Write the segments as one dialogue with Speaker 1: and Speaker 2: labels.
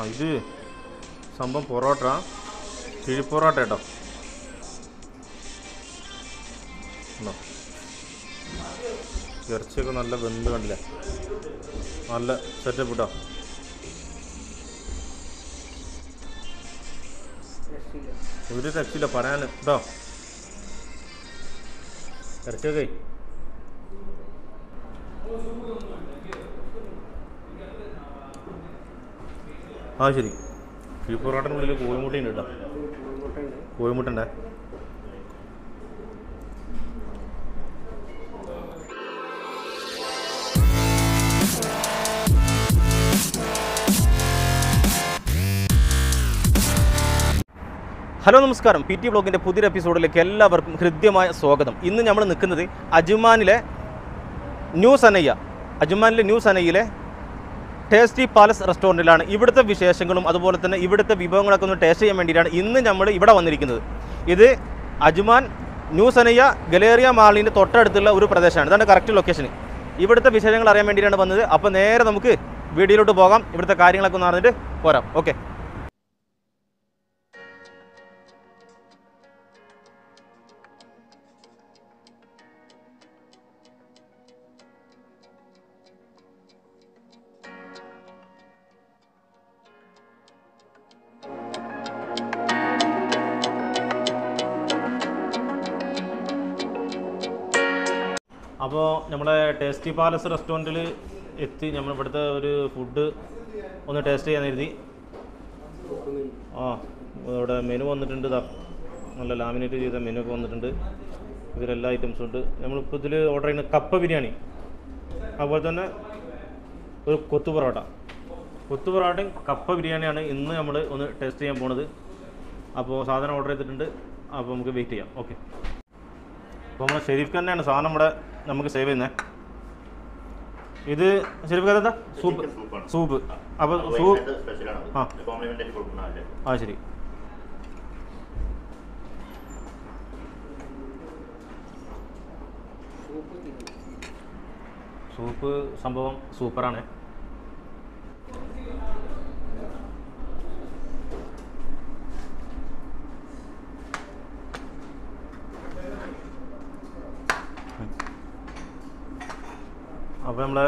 Speaker 1: ആ ഇത് സംഭവം പൊറോട്ട കിഴിപ്പൊറോട്ട കേട്ടോ ഉണ്ടോ? ഇറച്ചിയൊക്കെ നല്ല വെന്ത് കണ്ടില്ലേ നല്ല സെറ്റപ്പ് കേട്ടോ ഒരു രക്ഷയില്ല പറയാൻ കേട്ടോ ഇറച്ചിയൊക്കെ ആ ശരി ഈ പൊറോട്ടൻ്റെ ഉള്ളിൽ കോഴിമുട്ടയുണ്ട് കേട്ടോ കോഴിമുട്ടണ്ടേ ഹലോ നമസ്കാരം പി ടി ബ്ലോഗിൻ്റെ പുതിയൊരു എപ്പിസോഡിലേക്ക് എല്ലാവർക്കും ഹൃദ്യമായ സ്വാഗതം ഇന്ന് നമ്മൾ നിൽക്കുന്നത് അജുമാനിലെ ന്യൂ സനയ്യ അജുമാനിലെ ന്യൂ സനയ്യയിലെ ടേസ്റ്റി പാലസ് റെസ്റ്റോറൻറ്റിലാണ് ഇവിടുത്തെ വിശേഷങ്ങളും അതുപോലെ തന്നെ ഇവിടുത്തെ വിഭവങ്ങളൊക്കെ ഒന്ന് ടേസ്റ്റ് ചെയ്യാൻ വേണ്ടിയിട്ടാണ് ഇന്ന് നമ്മൾ ഇവിടെ വന്നിരിക്കുന്നത് ഇത് അജുമാൻ ന്യൂ സനയ്യ ഗലേറിയ മാളിൻ്റെ തൊട്ടടുത്തുള്ള ഒരു പ്രദേശമാണ് ഇതാണ് കറക്റ്റ് ലൊക്കേഷൻ ഇവിടുത്തെ വിശേഷങ്ങൾ അറിയാൻ വേണ്ടിയിട്ടാണ് വന്നത് അപ്പോൾ നേരെ നമുക്ക് വീഡിയോയിലോട്ട് പോകാം ഇവിടുത്തെ കാര്യങ്ങളൊക്കെ ഒന്ന് അറിഞ്ഞിട്ട് പോരാം ഓക്കെ അപ്പോൾ നമ്മുടെ ടേസ്റ്റി പാലസ് റെസ്റ്റോറൻറ്റിൽ എത്തി നമ്മൾ ഇവിടുത്തെ ഒരു ഫുഡ് ഒന്ന് ടേസ്റ്റ് ചെയ്യാൻ എഴുതി ആ ഇവിടെ മെനു വന്നിട്ടുണ്ട് ഇതാ നല്ല ലാമിനേറ്റ് ചെയ്ത മെനു ഒക്കെ വന്നിട്ടുണ്ട് ഇതിലെല്ലാ ഐറ്റംസും ഉണ്ട് നമ്മളിപ്പോൾ ഇതിൽ ഓർഡർ ചെയ്യുന്ന കപ്പ ബിരിയാണി അതുപോലെ തന്നെ ഒരു കൊത്തു പൊറോട്ട കൊത്തു പൊറോട്ടയും കപ്പ ബിരിയാണിയാണ് ഇന്ന് നമ്മൾ ഒന്ന് ടേസ്റ്റ് ചെയ്യാൻ പോണത് അപ്പോൾ സാധനം ഓർഡർ ചെയ്തിട്ടുണ്ട് അപ്പോൾ നമുക്ക് വെയിറ്റ് ചെയ്യാം ഓക്കെ അപ്പോൾ നമ്മുടെ ഷെരീഫ് തന്നെയാണ് സാധനം ഇവിടെ നമുക്ക് സേവ് ചെയ്യുന്നത് ഇത് ഷെരീഫ് എന്താ സൂപ്പ്
Speaker 2: ചിക്കൻ സൂപ്പാണ്.
Speaker 1: സൂപ്പ് അപ്പോൾ സൂപ്പ്
Speaker 2: വൈകുന്നേരത്തെ സ്പെഷ്യലാണ്
Speaker 1: ആ.
Speaker 2: കോംപ്ലിമെന്റ് ആയിട്ട് കൊടുക്കുന്നതല്ലേ
Speaker 1: ആ ശരി സൂപ്പ് സംഭവം സൂപ്പറാണ് അപ്പോൾ നമ്മളെ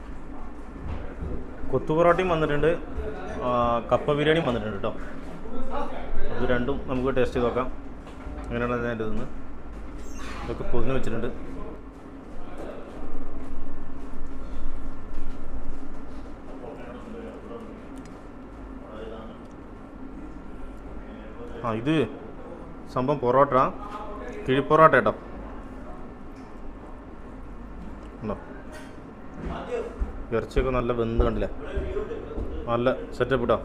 Speaker 1: കൊത്തു പൊറോട്ടയും വന്നിട്ടുണ്ട് ആ, കപ്പ ബിരിയാണിയും വന്നിട്ടുണ്ട് കേട്ടോ അത് രണ്ടും നമുക്ക് ടേസ്റ്റ് ചെയ്ത് നോക്കാം അങ്ങനെയാണ് അതിൻ്റെ ഇതെന്ന് ഇതൊക്കെ പൊതിഞ്ഞ് വെച്ചിട്ടുണ്ട് ആ ഇത് സംഭവം പൊറോട്ട കിഴിപ്പൊറോട്ട കേട്ടോ ഉണ്ടോ ഇറച്ചിയൊക്കെ നല്ല വെന്ത് കണ്ടില്ലേ നല്ല സെറ്റപ്പ് കേട്ടോ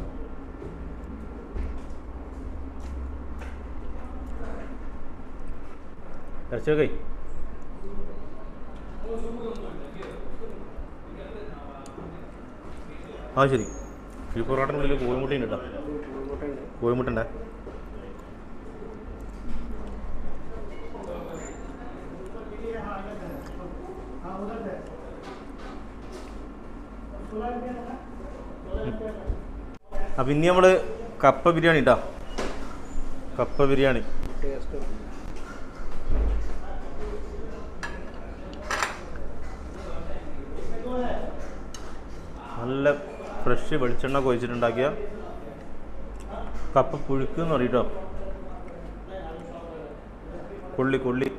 Speaker 1: ഇറച്ചിയൊക്കെ ആ ശരി ഈ പൊറോട്ടൻ്റെ ഉള്ളിൽ കോഴിമുട്ടയുണ്ട് കേട്ടോ കോഴിമുട്ടണ്ടേ അപ്പം ഇനി നമ്മൾ കപ്പ ബിരിയാണി ഇട്ടാ കപ്പ ബിരിയാണി നല്ല ഫ്രഷ് വെളിച്ചെണ്ണ കൊഴിച്ചിട്ടുണ്ടാക്കിയ കപ്പ പുഴുക്ക് എന്ന് പറയും കേട്ടോ കൊള്ളി കൊള്ളി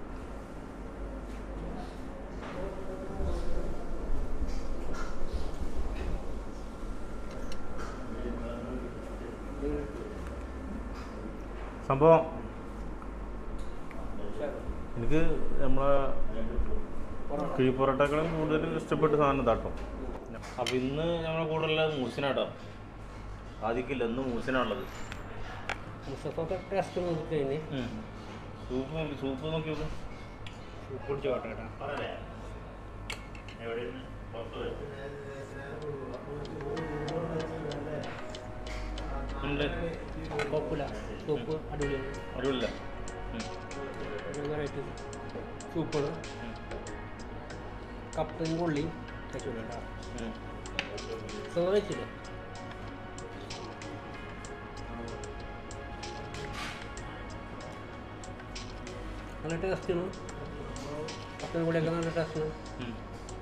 Speaker 1: സംഭവം എനിക്ക് നമ്മളെ കിഴി പൊറോട്ടകളും കൂടുതൽ ഇഷ്ടപ്പെട്ട സാധനം ഇതാട്ടോ അപ്പം ഇന്ന് ഞങ്ങളെ കൂടെ ഉള്ളത് മൂസിനാട്ടോ ആദ്യക്കില്ല ഇന്ന് മൂസിനാണുള്ളത്
Speaker 3: മുസഫൊക്കെ ടെസ്റ്റ് നോക്കിക്കഴിഞ്ഞ്
Speaker 1: സൂപ്പ് നോക്കി സൂപ്പ് നോക്കി നോക്ക്
Speaker 3: കുടിച്ചു കോട്ടേട്ടാ
Speaker 1: ഉണ്ട്
Speaker 3: കുഴപ്പമില്ല സൂപ്പ് അടിപൊളിയാണ്
Speaker 1: അറിയില്ല
Speaker 3: ഒരു വെറൈറ്റി സൂപ്പർ കപ്പയും കൊള്ളിയും കഴിച്ചില്ല ചോറ് വെച്ചില്ല നല്ല ടേസ്റ്റാണ് പത്തനും കൂടെയൊക്കെ നല്ല ടേസ്റ്റാണ്
Speaker 1: ഉം.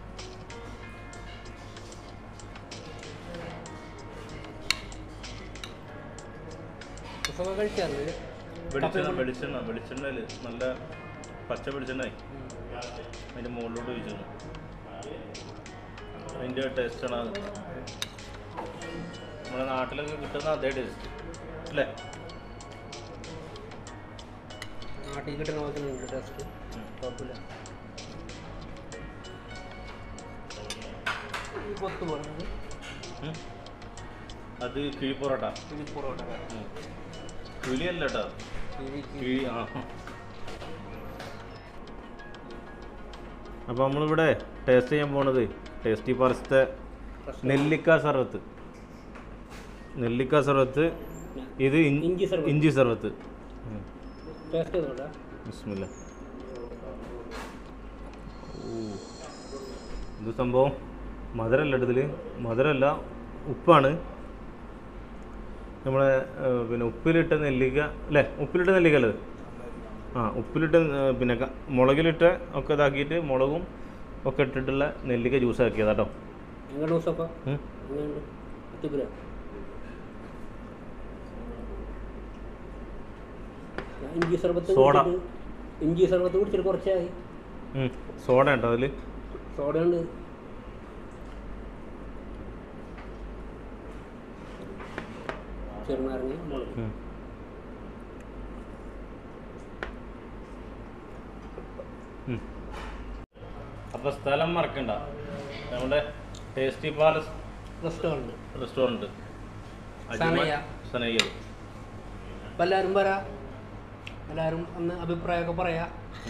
Speaker 3: മുസഫ കഴിക്കാറുണ്ട്
Speaker 1: വെളിച്ചെണ്ണ വെളിച്ചെണ്ണ വെളിച്ചെണ്ണയിൽ നല്ല പച്ച വെളിച്ചെണ്ണയായി അതിൻ്റെ മുകളിലോട്ട് ഒഴിച്ചു അതിൻ്റെ ടേസ്റ്റാണ് അത് നമ്മുടെ നാട്ടിലൊക്കെ കിട്ടുന്ന അതേ ടേസ്റ്റ് അല്ലേ
Speaker 3: നാട്ടിൽ കിട്ടുന്ന പോലെ തന്നെ ഉണ്ട് ടേസ്റ്റ്
Speaker 1: ഉം.
Speaker 3: കുഴപ്പമില്ല ഈ പൊത്ത് പറയുന്നത്
Speaker 1: ഉം. അത് കിഴി പൊറോട്ട
Speaker 3: ഇത് പൊറോട്ട
Speaker 1: ഉം. കിളിയല്ല കേട്ടോ കിഴി ആ അപ്പോൾ നമ്മളിവിടെ ടേസ്റ്റ് ചെയ്യാൻ പോണത് ടേസ്റ്റി പാർസത്തെ നെല്ലിക്ക സർവത്ത് നെല്ലിക്ക സർവത്ത് ഇത് ഇൻ-
Speaker 3: ഇഞ്ചി സർവത്ത്.
Speaker 1: ഇഞ്ചി സർവത്ത് ഉം.
Speaker 3: ടേസ്റ്റ് ചെയ്തോട്ടെ
Speaker 1: ബിസ്മില്ല ഓ ഇത് സംഭവം മധുരമല്ല ഇതിൽ മധുരമല്ല ഉപ്പാണ് നമ്മളെ ഏഹ്, പിന്നെ ഉപ്പിലിട്ട നെല്ലിക്ക അല്ലേ ഉപ്പിലിട്ട നെല്ലിക്ക അല്ലേ ഇത്? ആ ഉപ്പിലിട്ട് ഏഹ്, പിന്നെ ക- മുളകിലിട്ട് ഒക്കെ ഇതാക്കിയിട്ട് മുളകും ഒക്കെ ഇട്ടിട്ടുള്ള നെല്ലിക്ക ജ്യൂസ് ആക്കിയതാ കേട്ടോ
Speaker 3: എങ്ങനെ മുസഫ
Speaker 1: ഉം.
Speaker 3: എങ്ങനെയുണ്ട് അത്തിപ്പുര ഇഞ്ചി സർബത്ത്
Speaker 1: സോഡ.
Speaker 3: കുടിച്ചിട്ട് ഇഞ്ചി സർബത്ത് കുടിച്ചിട്ട് കുറച്ചായി
Speaker 1: ഉം. സോഡ ഉണ്ടോ അതിൽ
Speaker 3: സോഡ ഉണ്ട് ചെറുനാരങ്ങ മുളക്
Speaker 1: അപ്പോൾ സ്ഥലം മറക്കണ്ട നമ്മുടെ tasty palace
Speaker 3: restaurant
Speaker 1: restaurant
Speaker 3: Sanaiya.
Speaker 1: Sanaiya
Speaker 3: അപ്പം എല്ലാവരും വരാ എല്ലാവരും അന്ന് അഭിപ്രായമൊക്കെ പറയാ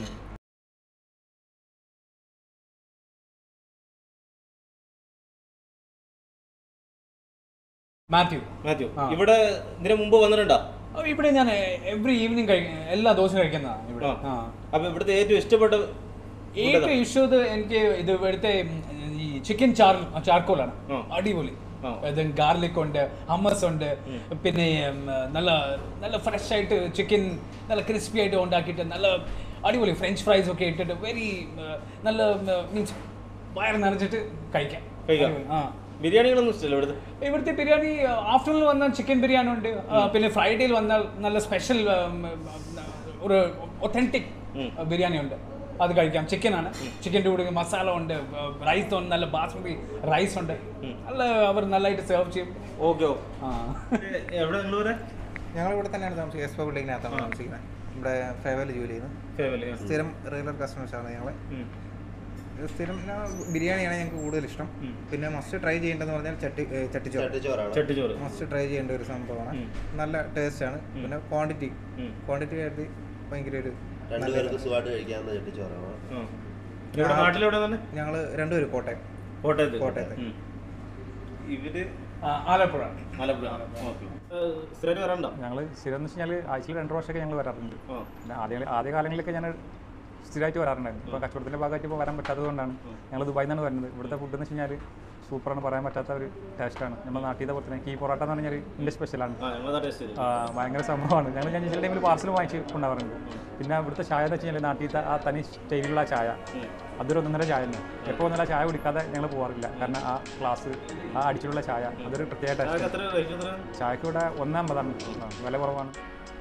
Speaker 2: മാത്യു
Speaker 1: മാത്യു
Speaker 2: ആ.
Speaker 1: ഇവിടെ ഇതിന് മുമ്പ് വന്നിട്ടുണ്ടോ
Speaker 2: അപ്പൊ ഇവിടെ ഞാൻ എവറി ഈവനിങ് കഴിക്കും എല്ലാ ദിവസവും കഴിക്കുന്നതാണ് ഇവിടെ
Speaker 1: ആ.
Speaker 2: ആ
Speaker 1: അപ്പൊ ഇവിടുത്തെ ഏറ്റവും ഇഷ്ടപ്പെട്ട
Speaker 2: ഏറ്റവും ഇഷ്ടത് എനിക്ക് ഇത് ഇവിടുത്തെ ഉം, ഈ ചിക്കൻ ചാർ ചാർക്കോളാണ്
Speaker 1: ആ.
Speaker 2: അടിപൊളി
Speaker 1: ആ.
Speaker 2: ഇത് ഗാർലിക് ഉണ്ട് ഹമ്മസ് ഉണ്ട് പിന്നെ ഉം, നല്ല നല്ല ഫ്രഷ് ആയിട്ട് ചിക്കൻ നല്ല ക്രിസ്പി ആയിട്ട് ഉണ്ടാക്കിയിട്ട് നല്ല അടിപൊളി ഫ്രഞ്ച് ഫ്രൈസ് ഒക്കെ ഇട്ടിട്ട് വെരി നല്ല മീൻസ് വയറ് നിറച്ചിട്ട് കഴിക്കാം
Speaker 1: കഴിക്കാം.
Speaker 2: അടിപൊളി. ആ
Speaker 1: ബിരിയാണികളൊന്നും ഇഷ്ടമല്ല ഇവിടുത്തെ
Speaker 2: ഇവിടുത്തെ ബിരിയാണി ആഫ്റ്റർനൂൺ വന്നാൽ ചിക്കൻ ബിരിയാണി ഉണ്ട് ആ, പിന്നെ ഫ്രൈഡേയിൽ വന്നാൽ നല്ല സ്പെഷ്യൽ ഒരു ഒത്തൻറ്റിക്
Speaker 1: ഉം.
Speaker 2: ബിരിയാണി ഉണ്ട് അത് കഴിക്കാം ചിക്കൻ ആണ് ചിക്കൻ്റെ കൂടെ മസാല ഉണ്ട് റൈസ് ഉണ്ട് നല്ല ബാസ്മതി റൈസ് ഉണ്ട് നല്ല അവർ നല്ലതായിട്ട് സെർവ് ചെയ്യും
Speaker 1: ഓക്കെ
Speaker 2: ആ
Speaker 1: എവിടെ നിങ്ങൾ വരെ
Speaker 4: ഞങ്ങൾ ഇവിടെ തന്നെയാണ് താമസിക്കുന്നത് എസ് ബിൽഡിങ്ങിനകത്താണ്
Speaker 1: ആ.
Speaker 4: താമസിക്കുന്നത് ഇവിടെ ഫേവൽ ജോലി ചെയ്യുന്നു
Speaker 1: ഫാമിലി
Speaker 4: സ്ഥിരം റെഗുലർ കസ്റ്റമേഴ്സാണ് ഞങ്ങൾ സ്ഥിരം ഞങ്ങൾ ബിരിയാണിയാണ് ഞങ്ങൾക്ക് കൂടുതൽ ഇഷ്ടം
Speaker 1: ഉം.
Speaker 4: പിന്നെ മസ്റ്റ് ട്രൈ ചെയ്യേണ്ടതെന്ന് പറഞ്ഞാൽ ചട്ടി ഏ, ചട്ടിച്ചോറ്
Speaker 5: ചട്ടിച്ചോറാണ്
Speaker 1: ചട്ടിച്ചോറ്
Speaker 4: മസ്റ്റ് ട്രൈ ചെയ്യേണ്ട ഒരു സംഭവമാണ്
Speaker 1: ഉം.
Speaker 4: നല്ല ടേസ്റ്റ് ആണ്
Speaker 1: ഉം.
Speaker 4: പിന്നെ ക്വാണ്ടിറ്റി
Speaker 1: ഉം.
Speaker 4: ക്വാണ്ടിറ്റി ആയിട്ട് ഭയങ്കര ഒരു
Speaker 5: രണ്ടുപേർക്ക് സുഖമായിട്ട് കഴിക്കാവുന്ന ചട്ടിച്ചോറാണ്
Speaker 1: ഇവിടെ നാട്ടിലെവിടെ തന്നെ
Speaker 4: ഞങ്ങൾ രണ്ടുപേരും കോട്ടയം
Speaker 1: കോട്ടയത്ത്
Speaker 4: കോട്ടയത്ത്.
Speaker 1: ഉം. ഇവര്
Speaker 2: ആ, ആലപ്പുഴ
Speaker 1: ആലപ്പുഴ ഓക്കെ സ്ഥിരം വരണ്ട
Speaker 6: ഞങ്ങൾ സ്ഥിരം എന്ന് വെച്ചാൽ ആഴ്ചയിൽ രണ്ട് പ്രാവശ്യമൊക്കെ ഞങ്ങൾ വരാറുണ്ട്
Speaker 1: ആ
Speaker 6: പിന്നെ ആദ്യ ആദ്യ കാലങ്ങളിലൊക്കെ ഞാൻ സ്ഥിരമായിട്ട് വരാറുണ്ടായിരുന്നു ഇപ്പോൾ കച്ചവടത്തിൻ്റെ ഭാഗമായിട്ട് ഇപ്പോൾ വരാൻ പറ്റാത്തത് കൊണ്ടാണ് ഞങ്ങൾ ദുബായിൽ നിന്നാണ് വരുന്നത് ഇവിടുത്തെ ഫുഡ് എന്ന് വെച്ച് കഴിഞ്ഞാൽ സൂപ്പറാണ് പറയാൻ പറ്റാത്ത ഒരു ടേസ്റ്റാണ് നമ്മുടെ നാട്ടിലെ പോലെ തന്നെ കീ പൊറോട്ട എന്ന് പറഞ്ഞാൽ എൻ്റെ സ്പെഷ്യലാണ്
Speaker 1: ആ ഞങ്ങളതാ ടേസ്റ്റ് ചെയ്തു
Speaker 6: ആ, ഭയങ്കര സംഭവമാണ് ഞങ്ങൾ ഞാൻ ചില ടൈമിൽ പാർസൽ വാങ്ങിച്ച് കൊണ്ടുപോകാറുണ്ട് പിന്നെ ഇവിടുത്തെ ചായ എന്ന് വെച്ച് കഴിഞ്ഞാൽ നാട്ടിലത്തെ ആ തനി സ്റ്റൈലിലുള്ള ചായ അതൊരു ഒന്നര ചായ തന്നെ എപ്പോൾ ഒന്നര ചായ കുടിക്കാതെ ഞങ്ങൾ പോകാറില്ല കാരണം ആ ക്ലാസ് ആ അടിച്ചിട്ടുള്ള ചായ അതൊരു പ്രത്യേക
Speaker 1: ചായക്ക്
Speaker 6: ടേസ്റ്റ്
Speaker 1: എത്ര റേറ്റ് എത്ര
Speaker 6: ചായക്ക് ഇവിടെ ഒന്നമ്പതാണ് വില കുറവാണ്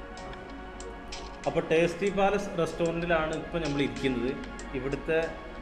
Speaker 1: അപ്പോൾ ടേസ്റ്റി പാലസ് റെസ്റ്റോറൻറ്റിലാണ് ഇപ്പോൾ നമ്മൾ ഇരിക്കുന്നത് ഇവിടുത്തെ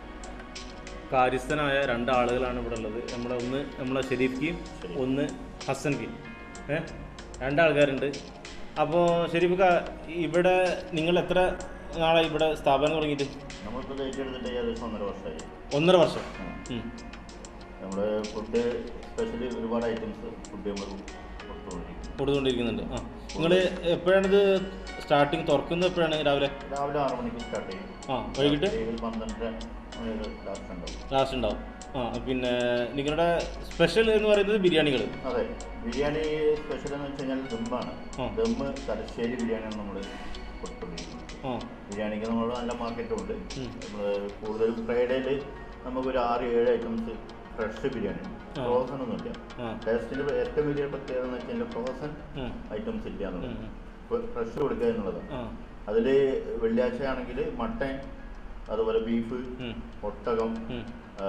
Speaker 1: കാര്യസ്ഥനായ രണ്ടാളുകളാണ് ഇവിടെ ഉള്ളത് നമ്മളെ ഒന്ന് നമ്മളെ ഷെരീഫ്ക്കും ഒന്ന് ഹസൻക്കും ഏ രണ്ടാൾക്കാരുണ്ട് അപ്പോൾ ഷെരീഫ്ക്ക ഇവിടെ നിങ്ങൾ എത്ര നാളെ ഇവിടെ സ്ഥാപനം തുടങ്ങിയിട്ട്
Speaker 5: നമ്മളിപ്പോൾ ഡേറ്റ് എടുത്തിട്ട് ഏകദേശം ഒന്നര വർഷമായി
Speaker 1: ഒന്നര വർഷം ഉം.
Speaker 5: നമ്മൾ ഫുഡ് സ്പെഷ്യലി ഒരുപാട് ഐറ്റംസ് ഫുഡ് നമ്മൾ കൊടുത്തുകൊണ്ടിരിക്കും
Speaker 1: കൊടുത്തുകൊണ്ടിരിക്കുന്നുണ്ട് ആ നിങ്ങൾ എപ്പോഴാണിത് സ്റ്റാർട്ടിങ് തുറക്കുന്നത് എപ്പോഴാണ് രാവിലെ
Speaker 5: രാവിലെ ആറ് മണിക്ക് സ്റ്റാർട്ട് ചെയ്യും
Speaker 1: ആ വൈകിട്ട്
Speaker 5: ഏഴ് പന്ത്രണ്ടര മണി വരെ ലാസ്റ്റ് ഉണ്ടാവും
Speaker 1: ലാസ്റ്റ് ഉണ്ടാവും ആ പിന്നെ നിങ്ങളുടെ സ്പെഷ്യൽ എന്ന് പറയുന്നത് ബിരിയാണികൾ
Speaker 5: അതെ ബിരിയാണി സ്പെഷ്യൽ എന്ന് വെച്ച് കഴിഞ്ഞാൽ ദമ്മാണ്
Speaker 1: ആ.
Speaker 5: ദമ്മ് തലശ്ശേരി ബിരിയാണിയാണ് നമ്മൾ കൊടുത്തുകൊണ്ടിരിക്കുന്നത്
Speaker 1: ആ
Speaker 5: ബിരിയാണിക്ക് നമ്മൾ നല്ല മാർക്കറ്റുണ്ട്
Speaker 1: ഉം.
Speaker 5: നമ്മൾ കൂടുതലും ഫ്രൈഡേയിൽ നമുക്കൊരു ആറ് ഏഴ് ഐറ്റംസ് ഫ്രഷ് ബിരിയാണി
Speaker 1: ആ.
Speaker 5: ഫ്രോസൺ ഒന്നുമില്ല
Speaker 1: ആ
Speaker 5: ടേസ്റ്റിൻ്റെ ഏറ്റവും വലിയ പ്രത്യേകത എന്ന് വെച്ച് കഴിഞ്ഞാൽ ഫ്രോസൺ
Speaker 1: ഉം.
Speaker 5: ഐറ്റംസ് ഇല്ല എന്നുള്ളത്
Speaker 1: ഉം.
Speaker 5: ഫ്രഷ് കൊടുക്കുക എന്നുള്ളതാണ്
Speaker 1: ആ
Speaker 5: അതിൽ വെള്ളിയാഴ്ച ആണെങ്കിൽ മട്ടൻ അതുപോലെ ബീഫ്
Speaker 1: ഉം.
Speaker 5: ഒട്ടകം
Speaker 1: ഉം.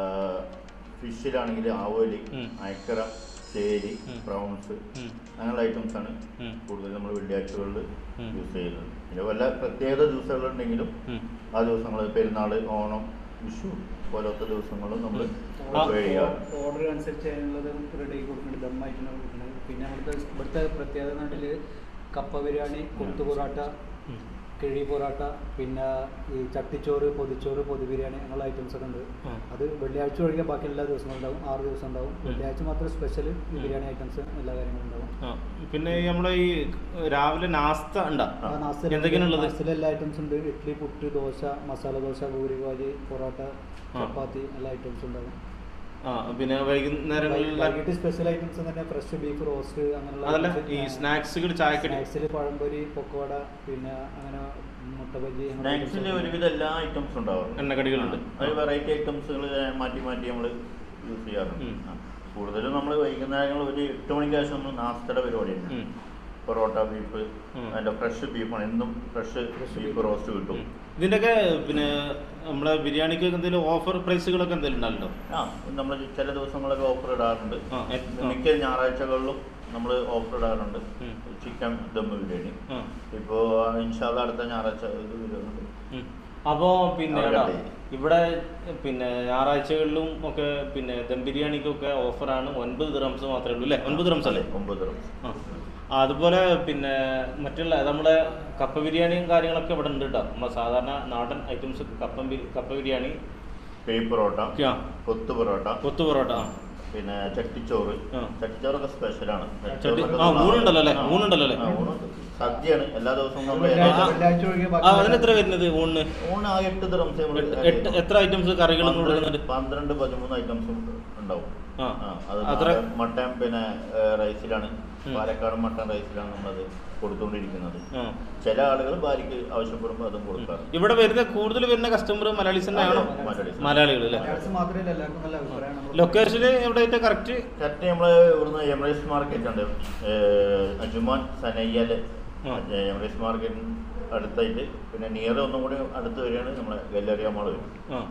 Speaker 5: ഫിഷിലാണെങ്കിൽ ആവോലി
Speaker 1: ഉം.
Speaker 5: അയക്കര ചേരി പ്രോൺസ്
Speaker 1: ഉം.
Speaker 5: അങ്ങനെയുള്ള ഐറ്റംസ് ആണ്
Speaker 1: ഉം.
Speaker 5: കൂടുതൽ നമ്മൾ വെള്ളിയാഴ്ചകളിൽ
Speaker 1: ഉം.
Speaker 5: യൂസ് ചെയ്യുന്നത് പിന്നെ വല്ല പ്രത്യേക ദിവസങ്ങളുണ്ടെങ്കിലും
Speaker 1: ഉം.
Speaker 5: ആ ദിവസങ്ങൾ പെരുന്നാൾ ഓണം വിഷു പോലത്തെ ദിവസങ്ങളും നമ്മൾ
Speaker 1: ആ.
Speaker 5: ചെയ്യാറ്
Speaker 3: ഓർഡർ അനുസരിച്ച് അതിനുള്ളത് റെഡി ആക്കി കൊടുക്കുന്നുണ്ട് ദമ്മായിട്ടാണ് കൊടുക്കുന്നത് പിന്നെ അവിടുത്തെ ഇവിടുത്തെ പ്രത്യേകത നാട്ടിൽ കപ്പ ബിരിയാണി കൊത്തു പൊറോട്ട
Speaker 1: ഉം.
Speaker 3: കിഴി പൊറോട്ട പിന്നെ ഈ ചട്ടിച്ചോറ് പൊതിച്ചോറ് പൊതി ബിരിയാണി അങ്ങനെയുള്ള ഐറ്റംസ് ഒക്കെ ഉണ്ട്
Speaker 1: ആ.
Speaker 3: അത് വെള്ളിയാഴ്ച ഒഴികെ ബാക്കി എല്ലാ ദിവസവും ഉണ്ടാവും ആറ് ദിവസം ഉണ്ടാവും വെള്ളിയാഴ്ച മാത്രം സ്പെഷ്യൽ
Speaker 1: ഉം.
Speaker 3: ബിരിയാണി ഐറ്റംസ് എല്ലാ കാര്യങ്ങളും ഉണ്ടാവും
Speaker 1: ആ പിന്നെ ഈ നമ്മളെ ഈ രാവിലെ നാസ്ത ഉണ്ടാ
Speaker 3: ആ നാസ്തയിൽ
Speaker 1: എന്തൊക്കെയാണുള്ളത്
Speaker 3: നാസ്തയിൽ എല്ലാ ഐറ്റംസ് ഉണ്ട് ഇഡ്ഡലി പുട്ട് ദോശ മസാല ദോശ പൂരി ഭാജി പൊറോട്ട
Speaker 1: ആ.
Speaker 3: ചപ്പാത്തി എല്ലാ ഐറ്റംസും ഉണ്ടാവും
Speaker 1: ആ പിന്നെ വൈകുന്നേരങ്ങളിൽ
Speaker 3: വൈകിട്ട് സ്പെഷ്യൽ ഐറ്റംസ് തന്നെ ഫ്രഷ് ബീഫ് റോസ്റ്റ് അങ്ങനെയുള്ള
Speaker 1: അതല്ല
Speaker 3: items,
Speaker 1: ഈ
Speaker 3: ആ,
Speaker 1: സ്നാക്സുകൾ ചായക്കടി
Speaker 3: സ്നാക്സിൽ പഴംപൊരി പൊക്കോട പിന്നെ അങ്ങനെ മുട്ട ബജി അങ്ങനെ items
Speaker 5: സ്നാക്സിൽ
Speaker 3: ഒക്കെ.
Speaker 5: ഒരുവിധ എല്ലാ ഐറ്റംസും ഉണ്ടാവും
Speaker 1: എണ്ണക്കടികളുണ്ട്.
Speaker 5: അത് വെറൈറ്റി ഐറ്റംസുകൾ മാറ്റി മാറ്റി നമ്മൾ യൂസ് ചെയ്യാറുണ്ട്
Speaker 1: ഉം.
Speaker 5: ആ. കൂടുതലും നമ്മൾ വൈകുന്നേരങ്ങൾ ഒരു എട്ട് മണിക്ക് ശേഷം നമ്മൾ നാസ്തയുടെ പരിപാടിയുണ്ട്
Speaker 1: ഉം.
Speaker 5: പൊറോട്ട ബീഫ്
Speaker 1: ഉം.
Speaker 5: അതിൻ്റെ ഫ്രഷ് ബീഫാണ് എന്നും ഫ്രഷ് ബീഫ് റോസ്റ്റ് കിട്ടും
Speaker 1: ഇതിൻ്റെയൊക്കെ പിന്നെ നമ്മുടെ ബിരിയാണിക്ക് എന്തെങ്കിലും ഓഫർ പ്രൈസുകളൊക്കെ എന്തെങ്കിലും ഉണ്ടല്ലോ
Speaker 5: ആ നമ്മൾ ചില ദിവസങ്ങളൊക്കെ ഓഫർ ഇടാറുണ്ട്
Speaker 1: ആ, എ- ആ.
Speaker 5: മിക്ക ഞായറാഴ്ചകളിലും നമ്മൾ ഓഫർ ഇടാറുണ്ട്
Speaker 1: ഉം.
Speaker 5: ചിക്കൻ ദം ബിരിയാണി
Speaker 1: ആ.
Speaker 5: ഇപ്പോൾ ഇൻഷാല്ല അടുത്ത ഞായറാഴ്ച ഇത് വരുന്നുണ്ട്
Speaker 1: ഉം. അപ്പോ പിന്നെ
Speaker 5: അവിടെ
Speaker 1: എടാ,
Speaker 5: കട്ട് ചെയ്യും.
Speaker 1: ഇവിടെ പിന്നെ ഞായറാഴ്ചകളിലും ഒക്കെ പിന്നെ ദം ബിരിയാണിക്കൊക്കെ ഓഫറാണ് ഒൻപത് ദിറംസ് മാത്രമേ ഉള്ളൂ അല്ലേ ഒൻപത് ദിറംസ് അല്ലേ
Speaker 5: ഒമ്പത് ദിവസം
Speaker 1: ആ. ആ, അതുപോലെ പിന്നെ മറ്റുള്ള നമ്മുടെ കപ്പ ബിരിയാണിയും കാര്യങ്ങളൊക്കെ ഇവിടെ ഉണ്ട് കേട്ടോ നമ്മുടെ സാധാരണ നാടൻ ഐറ്റംസ് കപ്പ ബി- കപ്പ ബിരിയാണി
Speaker 5: പെയ് പൊറോട്ട
Speaker 1: ആ,
Speaker 5: കൊത്തു പൊറോട്ട
Speaker 1: കൊത്തു പൊറോട്ട ആ.
Speaker 5: പിന്നെ ചട്ടിച്ചോറ്
Speaker 1: ആ.
Speaker 5: ചട്ടിച്ചോറൊക്കെ സ്പെഷ്യലാണ്
Speaker 1: ചട്ടി- ആ, ഊണുണ്ടല്ലോ അല്ലേ? ഊണുണ്ടല്ലോ അല്ലേ?
Speaker 5: സദ്യയാണ് എല്ലാ ദിവസവും നമ്മൾ
Speaker 3: വെള്ളിയാഴ്ച
Speaker 1: ആ.
Speaker 3: വെള്ളിയാഴ്ച ഒഴികെ
Speaker 1: ആ
Speaker 3: ബാക്കി
Speaker 1: അതിന് എത്ര വരുന്നത് ഊണിന്
Speaker 5: ഊണ് ആ എട്ട് ദിറംസേ നമ്മള്
Speaker 1: എട്ട്-
Speaker 5: add
Speaker 1: എട്ട്
Speaker 5: ചെയ്യുന്നു.
Speaker 1: എത്ര ഐറ്റംസ് കറികളും കൊടുക്കുന്നുണ്ട്
Speaker 5: പന്ത്രണ്ട് പതിമൂന്ന് ഐറ്റംസും ഉണ്ടാവും
Speaker 1: ആ
Speaker 5: ആ, അത്
Speaker 1: അത്ര
Speaker 5: നാടൻ മട്ടൻ പിന്നെ ഏ, റൈസിലാണ്
Speaker 1: ഉം.
Speaker 5: പാലക്കാട് മട്ടൻ റൈസിലാണ് നമ്മളത് കൊടുത്തുകൊണ്ടിരിക്കുന്നത്
Speaker 1: ആ.
Speaker 5: ചില ആളുകൾ ഭാര്യക്ക് ആവശ്യപ്പെടുമ്പോൾ അതും കൊടുക്കാറ്
Speaker 1: ഇവിടെ വരുന്ന കൂടുതൽ വരുന്ന കസ്റ്റമർ മലയാളീസ് തന്നെയാണോ
Speaker 5: അതെ, മലയാളീസ്.
Speaker 1: മലയാളികൾ അല്ലേ
Speaker 3: മലയാളീസ് മാത്രമല്ല എല്ലാവർക്കും നല്ല അഭിപ്രായമാണ് നമ്മൾ
Speaker 1: ലൊക്കേഷൻ എവിടെയായിട്ട് കറക്റ്റ്
Speaker 5: കറക്റ്റ് നമ്മൾ ഇവിടുന്ന് എമറേറ്റ്സ് മാർക്കറ്റ് ഉണ്ട് ഏ, അജുമാൻ സനയ്യല്
Speaker 1: ആ.
Speaker 5: എമറേറ്റ്സ് മാർക്കറ്റിന് അടുത്തായിട്ട് പിന്നെ നിയർ ഒന്നും കൂടി അടുത്ത് വരികയാണ് നമ്മളെ ഗല്ലറിയ മാൾ വരും
Speaker 1: ആ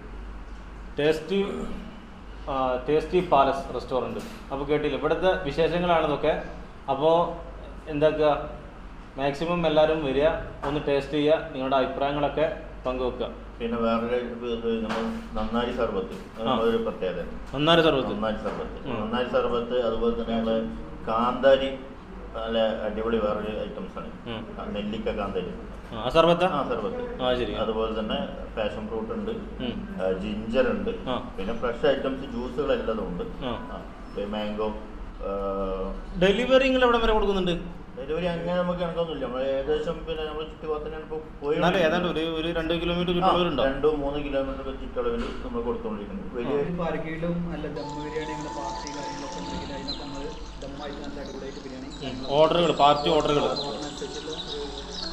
Speaker 1: ടേസ്റ്റി ആ, ടേസ്റ്റി പാലസ് റെസ്റ്റോറൻറ്റ് അപ്പോൾ കേട്ടില്ല ഇവിടുത്തെ വിശേഷങ്ങളാണ് ഇതൊക്കെ അപ്പോൾ എന്താക്കുക മാക്സിമം എല്ലാവരും വരിക ഒന്ന് ടേസ്റ്റ് ചെയ്യുക നിങ്ങളുടെ അഭിപ്രായങ്ങളൊക്കെ പങ്കുവെക്കുക
Speaker 5: പിന്നെ വേറൊരു ഇത് നമ്മൾ നന്നാരി സർബത്ത് അത്
Speaker 1: ആ.
Speaker 5: നമ്മളൊരു പ്രത്യേകത
Speaker 1: നന്നായി സർവത്ത്
Speaker 5: നന്നാരി സർബത്ത്
Speaker 1: ഉം.
Speaker 5: നന്നാരി സർബത്ത് അതുപോലെ തന്നെ നമ്മള് കാന്താരി നല്ല അടിപൊളി വേറൊരു ഐറ്റംസ് ആണ്
Speaker 1: ഉം.
Speaker 5: ആ, നെല്ലിക്ക കാന്താരി
Speaker 1: ആ സർബത്ത
Speaker 5: ആ സർബത്ത്
Speaker 1: ആ ശരി
Speaker 5: അതുപോലെ തന്നെ പാഷൻ ഫ്രൂട്ട് ഉണ്ട്
Speaker 1: ഉം.
Speaker 5: ജിഞ്ചർ ഉണ്ട്
Speaker 1: ആ.
Speaker 5: പിന്നെ ഫ്രഷ് ഐറ്റംസ് ജ്യൂസുകൾ എല്ലാം ഉണ്ട്
Speaker 1: ആ.
Speaker 5: മാംഗോ
Speaker 1: ഡെലിവറി നിങ്ങൾ എവിടെ വരെ കൊടുക്കുന്നുണ്ട്
Speaker 5: ഡെലിവറി അങ്ങനെ നമുക്ക് കണക്കൊന്നുമില്ല നമ്മൾ ഏകദേശം പിന്നെ നമ്മൾ ചുറ്റുപാടത്തിനാണ് ഇപ്പോൾ പോയി
Speaker 1: എന്നാലും ഏതാണ്ട് ഒരു ഒരു രണ്ട് കിലോമീറ്റർ
Speaker 5: ആ,
Speaker 1: ചുറ്റുള്ളവരുണ്ടോ
Speaker 5: രണ്ടോ മൂന്ന് കിലോമീറ്റർ ചുറ്റളവിൽ നമ്മൾ കൊടുത്തുകൊണ്ടിരിക്കുന്നത് വലിയ
Speaker 3: ഒരു പാർക്കിലും നല്ല ദം ബിരിയാണി അങ്ങനെ പാർട്ടി കാര്യങ്ങളൊക്കെ ഉണ്ടെങ്കിൽ അതിനൊക്കെ നമ്മൾ ദമ്മായിട്ട് നല്ല അടിപൊളിയായിട്ട് ബിരിയാണി
Speaker 1: ഓർഡറുകൾ പാർട്ടി ഓർഡറുകൾ
Speaker 3: ഓർഡറിനനുസരിച്ചുള്ള ഒരു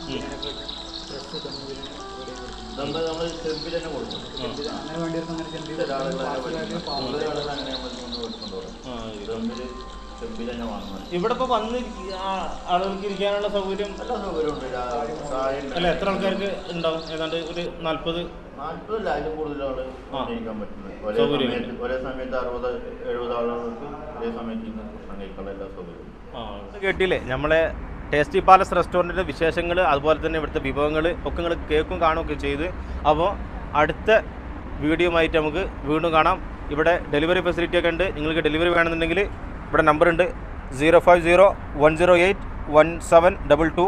Speaker 3: ഫ്രഷ് ദം ബിരിയാണി റെഡി കൊടുക്കും
Speaker 5: നമ്മൾ നമ്മൾ ചെമ്പിൽ തന്നെ കൊടുക്കും
Speaker 3: അങ്ങനെ വേണ്ടിയിരുന്ന അങ്ങനെ ചെമ്പി
Speaker 5: ചില ആളുകൾ അങ്ങനെ
Speaker 3: പാർസലായിട്ട്
Speaker 5: പഠിക്കുന്നു.
Speaker 3: പാർസൽ
Speaker 5: ചില ആളുകൾ അങ്ങനെ നമ്മൾ കൊണ്ട് കൊടുക്കുന്നുണ്ട് അവിടെ.
Speaker 1: ആ, ഇത്.
Speaker 5: ചെമ്പില് ചെമ്പിൽ തന്നെ വാങ്ങുന്നത്
Speaker 1: ഇവിടെ ഇപ്പോൾ വന്ന് ഇരിക്ക- ആ, ആളുകൾക്ക് ഇരിക്കാനുള്ള സൗകര്യം
Speaker 5: എല്ലാ സൗകര്യമുണ്ട് രാ- ചായ ഉണ്ട്.
Speaker 1: അല്ല എത്ര ആൾക്കാർക്ക് ഉണ്ടാവും ഏതാണ്ട് ഒരു നാൽപ്പത്
Speaker 5: നാല്പതല്ല അതിലും കൂടുതൽ ആള്
Speaker 1: ആ.
Speaker 5: ഇരിക്കാൻ പറ്റുന്നത് ഒരേ
Speaker 1: സൗകര്യം
Speaker 5: സമയത്ത് ഒരേ സമയത്ത് അറുപത് എഴുപത് ആളുകൾക്ക് ഒരേ സമയത്ത് ഇരുന്ന് ഭക്ഷണം കഴിക്കാനുള്ള എല്ലാ സൗകര്യവും
Speaker 1: കേട്ടില്ലേ നമ്മളെ ടേസ്റ്റി പാലസ് റെസ്റ്റോറൻറ്റിൻ്റെ വിശേഷങ്ങൾ അതുപോലെ തന്നെ ഇവിടുത്തെ വിഭവങ്ങൾ ഒക്കെ നിങ്ങൾ കേൾക്കും കാണുകയൊക്കെ ചെയ്ത് അപ്പോൾ അടുത്ത വീഡിയോ ആയിട്ട് നമുക്ക് വീണ്ടും കാണാം ഇവിടെ ഡെലിവറി ഫെസിലിറ്റി ഒക്കെ ഉണ്ട് നിങ്ങൾക്ക് ഡെലിവറി വേണമെന്നുണ്ടെങ്കിൽ ഇവിടെ നമ്പർ ഉണ്ട് zero five zero one zero eight one seven double two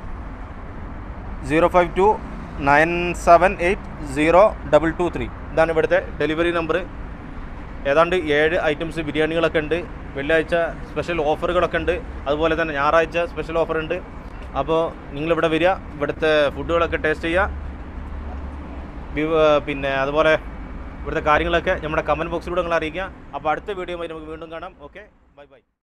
Speaker 1: zero five two nine seven eight zero double two three ഇതാണ് ഇവിടുത്തെ ഡെലിവറി നമ്പർ ഏതാണ്ട് ഏഴ് ഐറ്റംസ് ബിരിയാണികളൊക്കെ ഉണ്ട് വെള്ളിയാഴ്ച സ്പെഷ്യൽ ഓഫറുകളൊക്കെ ഉണ്ട് അതുപോലെ തന്നെ ഞായറാഴ്ച സ്പെഷ്യൽ ഓഫർ ഉണ്ട് അപ്പോൾ നിങ്ങളിവിടെ വരിക ഇവിടുത്തെ ഫുഡുകളൊക്കെ ടേസ്റ്റ് ചെയ്യുക വിവ- പിന്നെ അതുപോലെ ഇവിടുത്തെ കാര്യങ്ങളൊക്കെ നമ്മുടെ കമൻറ്റ് ബോക്സിലൂടെ നിങ്ങൾ അറിയിക്കുക അപ്പോൾ അടുത്ത വീഡിയോ നമുക്ക് വീണ്ടും കാണാം ഓക്കെ ബൈ ബൈ